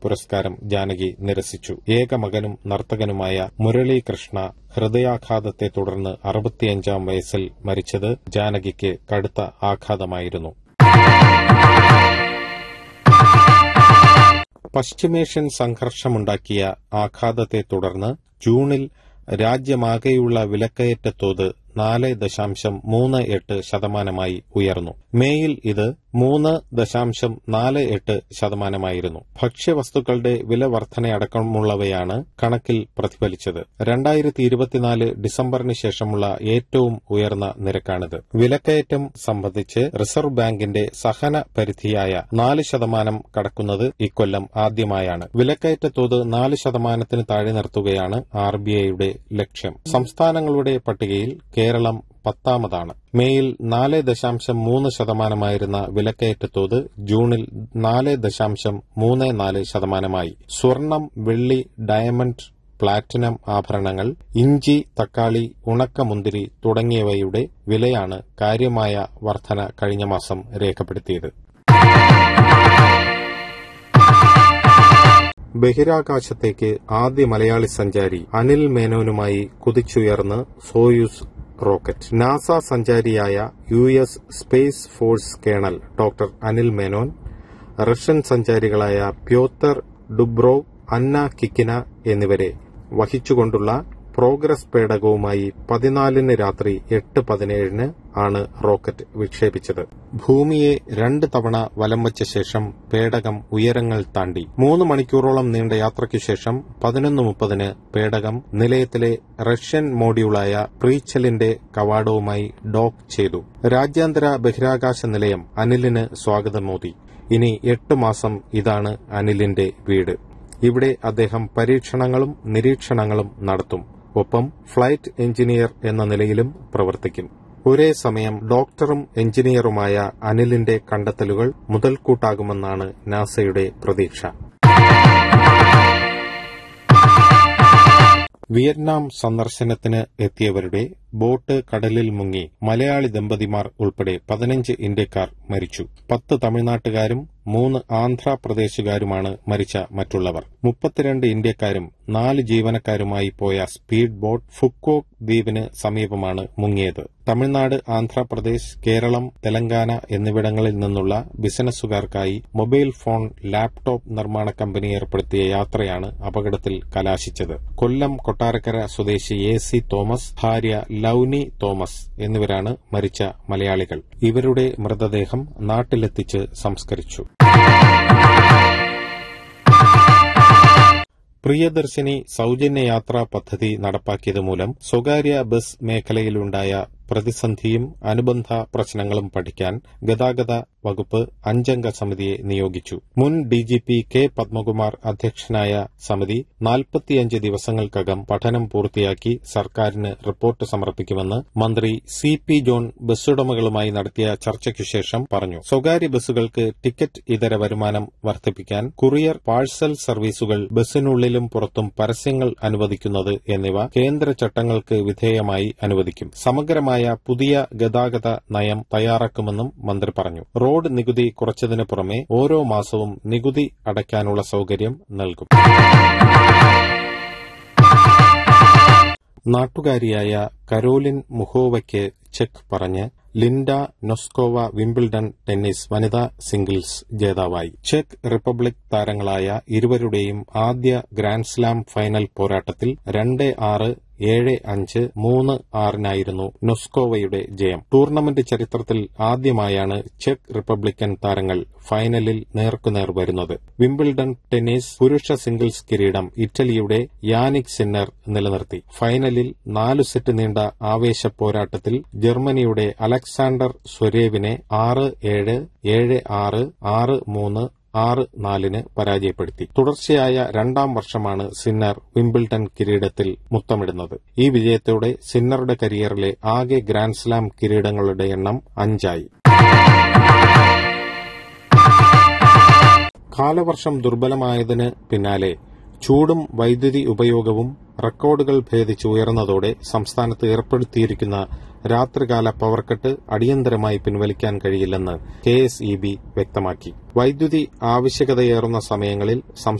പുരസ്കാരം ജാനകി നിരസിച്ചു ഏക മകനും നർത്തകനുമായ മുരളി കൃഷ്ണ ഹൃദയാഘാതത്തെ തുടർന്ന് അറുപത്തിയഞ്ചാം വയസ്സിൽ മരിച്ചത് ജാനകിക്ക് കടുത്ത ആഘാതമായിരുന്നു പശ്ചിമേഷ്യൻ സംഘർഷമുണ്ടാക്കിയ ആഘാതത്തെ തുടർന്ന് ജൂണിൽ രാജ്യമാകെയുള്ള വിലക്കയറ്റ തോത് നാല് ദശാംശം മൂന്ന് എട്ട് ശതമാനമായി ഉയർന്നു മേയിൽ ഇത് മൂന്ന് ദശാംശം നാല് എട്ട് ശതമാനമായിരുന്നു ഭക്ഷ്യവസ്തുക്കളുടെ വില വർധനയടക്കമുള്ളവയാണ് കണക്കിൽ പ്രതിഫലിച്ചത് രണ്ടായിരത്തി ഇരുപത്തിനാല് ഡിസംബറിന് ശേഷമുള്ള ഏറ്റവും ഉയർന്ന നിരക്കാണിത് വിലക്കയറ്റം സംബന്ധിച്ച് റിസർവ് ബാങ്കിന്റെ സഹന പരിധിയായ നാല് ശതമാനം കടക്കുന്നത് ഇക്കൊല്ലം ആദ്യമായാണ് വിലക്കയറ്റ തോത് നാല് ശതമാനത്തിന് താഴെ നിർത്തുകയാണ് ആർ ബി ഐയുടെ ലക്ഷ്യം സംസ്ഥാനങ്ങളുടെ പട്ടികയിൽ കേരളം പത്താമതാണ് മേയിൽ നാല് ദശാംശം മൂന്ന് ശതമാനമായിരുന്ന വിലക്കയറ്റ തോത് ജൂണിൽ നാല് ദശാംശം മൂന്ന് നാല് ശതമാനമായി സ്വർണം വെള്ളി ഡയമണ്ട് പ്ലാറ്റിനം ആഭരണങ്ങൾ ഇഞ്ചി തക്കാളി ഉണക്കമുന്തിരി തുടങ്ങിയവയുടെ വിലയാണ് കാര്യമായ വർധന കഴിഞ്ഞ മാസം രേഖപ്പെടുത്തിയത് ബഹിരാകാശത്തേക്ക് ആദ്യ മലയാളി സഞ്ചാരി അനിൽ മേനോനുമായി കുതിച്ചുയർന്ന് സോയൂസ് റോക്കറ്റ് നാസ സഞ്ചാരിയായ U S space force colonel doctor Anil Menon Russian സഞ്ചാരികളായ പ്യോത്തർ ഡുബ്രോവ് അന്ന കിക്കിന എന്നിവരെ വഹിച്ചുകൊണ്ടുള്ള പ്രോഗ്രസ് പേടകവുമായി പതിനാലിന് രാത്രി എട്ട് പതിനേഴിന് ആണ് റോക്കറ്റ് വിക്ഷേപിച്ചത് ഭൂമിയെ രണ്ട് തവണ വലം വച്ച ശേഷം പേടകം ഉയരങ്ങൾ താണ്ടി മൂന്ന് മണിക്കൂറോളം നീണ്ട യാത്രയ്ക്കു ശേഷം പതിനൊന്ന് മുപ്പതിന് പേടകം നിലയത്തിലെ റഷ്യൻ മോഡ്യൂളായ പ്രീച്ചലിന്റെ കവാടവുമായി ഡോക്ക് ചെയ്തു രാജ്യാന്തര ബഹിരാകാശ നിലയം അനിലിന് സ്വാഗതമോതി ഇനി എട്ട് മാസം ഇതാണ് അനിലിന്റെ വീട് ഇവിടെ അദ്ദേഹം പരീക്ഷണങ്ങളും നിരീക്ഷണങ്ങളും നടത്തും ഒപ്പം ഫ്ലൈറ്റ് എഞ്ചിനീയർ എന്ന നിലയിലും പ്രവർത്തിക്കും ഒരേ സമയം ഡോക്ടറും എഞ്ചിനീയറുമായ അനിലിന്റെ കണ്ടെത്തലുകൾ മുതൽക്കൂട്ടാകുമെന്നാണ് നാസയുടെ പ്രതീക്ഷ വിയറ്റ്നാം സന്ദർശനത്തിന് എത്തിയവരുടെ ബോട്ട് കടലിൽ മുങ്ങി മലയാളി ദമ്പതിമാർ ഉൾപ്പെടെ പതിനഞ്ച് ഇന്ത്യക്കാർ മരിച്ചു പത്ത് തമിഴ്നാട്ടുകാരും മൂന്ന് ആന്ധ്രാപ്രദേശുകാരുമാണ് മരിച്ച മറ്റുള്ളവർ മുപ്പത്തിരണ്ട് ഇന്ത്യക്കാരും നാല് ജീവനക്കാരുമായി പോയ സ്പീഡ് ബോട്ട് ഫുക്കോക്ക് ദ്വീപിന് സമീപമാണ് മുങ്ങിയത് തമിഴ്നാട് ആന്ധ്രാപ്രദേശ് കേരളം തെലങ്കാന എന്നിവിടങ്ങളിൽ നിന്നുള്ള ബിസിനസ്സുകാർക്കായി മൊബൈൽ ഫോൺ ലാപ്ടോപ്പ് നിർമ്മാണ കമ്പനി ഏർപ്പെടുത്തിയ യാത്രയാണ് അപകടത്തിൽ കലാശിച്ചത് കൊല്ലം കൊട്ടാരക്കര സ്വദേശി എ സി തോമസ് ഭാര്യ ലൌനി തോമസ് എന്നിവരാണ് മരിച്ച മലയാളികൾ ഇവരുടെ മൃതദേഹം നാട്ടിലെത്തിച്ച് സംസ്കരിച്ചു പ്രിയദർശിനി സൌജന്യ യാത്രാ പദ്ധതി നടപ്പാക്കിയത് മൂലം സ്വകാര്യ ബസ് മേഖലയിലുണ്ടായ പ്രതിസന്ധിയും അനുബന്ധ പ്രശ്നങ്ങളും പഠിക്കാൻ ഗതാഗത വകുപ്പ് അഞ്ചംഗ സമിതിയെ നിയോഗിച്ചു മുൻ ഡിജിപി കെ പത്മകുമാർ അധ്യക്ഷനായ സമിതി നാൽപ്പത്തിയഞ്ച് ദിവസങ്ങൾക്കകം പഠനം പൂർത്തിയാക്കി സർക്കാരിന് റിപ്പോർട്ട് സമർപ്പിക്കുമെന്ന് മന്ത്രി സി പി ജോൺ ബസ്സുടമകളുമായി നടത്തിയ ചർച്ചയ്ക്കു ശേഷം പറഞ്ഞു സ്വകാര്യ ബസ്സുകൾക്ക് ടിക്കറ്റ് ഇതര വരുമാനം വർദ്ധിപ്പിക്കാൻ കുറിയർ പാഴ്സൽ സർവീസുകൾ ബസ്സിനുള്ളിലും പുറത്തും പരസ്യങ്ങൾ അനുവദിക്കുന്നത് എന്നിവ കേന്ദ്ര ചട്ടങ്ങൾക്ക് വിധേയമായി അനുവദിക്കും സമഗ്രമായ പുതിയ ഗതാഗത നയം തയ്യാറാക്കുമെന്നും മന്ത്രി പറഞ്ഞു റോഡ് നികുതി കുറച്ചതിന് പുറമെ ഓരോ മാസവും നികുതി അടയ്ക്കാനുള്ള സൌകര്യം നൽകും നാട്ടുകാരിയായ കരോലിൻ മുഹോവയ്ക്ക് ചെക്ക് പറഞ്ഞ് ലിൻഡ നൊസ്കോവ വിംബിൾഡൺ ടെന്നീസ് വനിതാ സിംഗിൾസ് ജേതാവായി ചെക്ക് റിപ്പബ്ലിക് താരങ്ങളായ ഇരുവരുടെയും ആദ്യ ഗ്രാൻഡ്സ്ലാം ഫൈനൽ പോരാട്ടത്തിൽ രണ്ട് ആറ് ഏഴ് അഞ്ച് മൂന്ന് ആറിനായിരുന്നു നൊസ്കോവയുടെ ജയം ടൂർണമെന്റ് ചരിത്രത്തിൽ ആദ്യമായാണ് ചെക്ക് റിപ്പബ്ലിക്കൻ താരങ്ങൾ ഫൈനലിൽ നേർക്കുനേർ വരുന്നത് വിംബിൾഡൺ ടെന്നീസ് പുരുഷ സിംഗിൾസ് കിരീടം ഇറ്റലിയുടെ യാനിക് സിന്നർ നിലനിർത്തി ഫൈനലിൽ നാലു സെറ്റ് നീണ്ട ആവേശ പോരാട്ടത്തിൽ ജർമ്മനിയുടെ അലക്സാണ്ടർ സ്വരേവിനെ ആറ് ഏഴ് ഏഴ് ആറ് ആറ് മൂന്ന് ആറ് നാലിന് പരാജയപ്പെടുത്തി തുടർച്ചയായ രണ്ടാം വർഷമാണ് സിന്നർ വിംബിൾട്ടൺ കിരീടത്തിൽ മുത്തമിടുന്നത് ഈ വിജയത്തോടെ സിന്നറുടെ കരിയറിലെ ആകെ ഗ്രാൻഡ്സ്ലാം കിരീടങ്ങളുടെ എണ്ണം അഞ്ചായി കാലവർഷം ദുർബലമായതിന് പിന്നാലെ ചൂടും വൈദ്യുതി ഉപയോഗവും റെക്കോർഡുകൾ ഭേദിച്ച് ഉയർന്നതോടെ സംസ്ഥാനത്ത് ഏർപ്പെടുത്തിയിരിക്കുന്ന രാത്രികാല പവർ കട്ട് അടിയന്തരമായി പിൻവലിക്കാൻ കഴിയില്ലെന്ന് കെ എസ് ഇ ബി വ്യക്തമാക്കി വൈദ്യുതി ആവശ്യകതയേറുന്ന സമയങ്ങളിൽ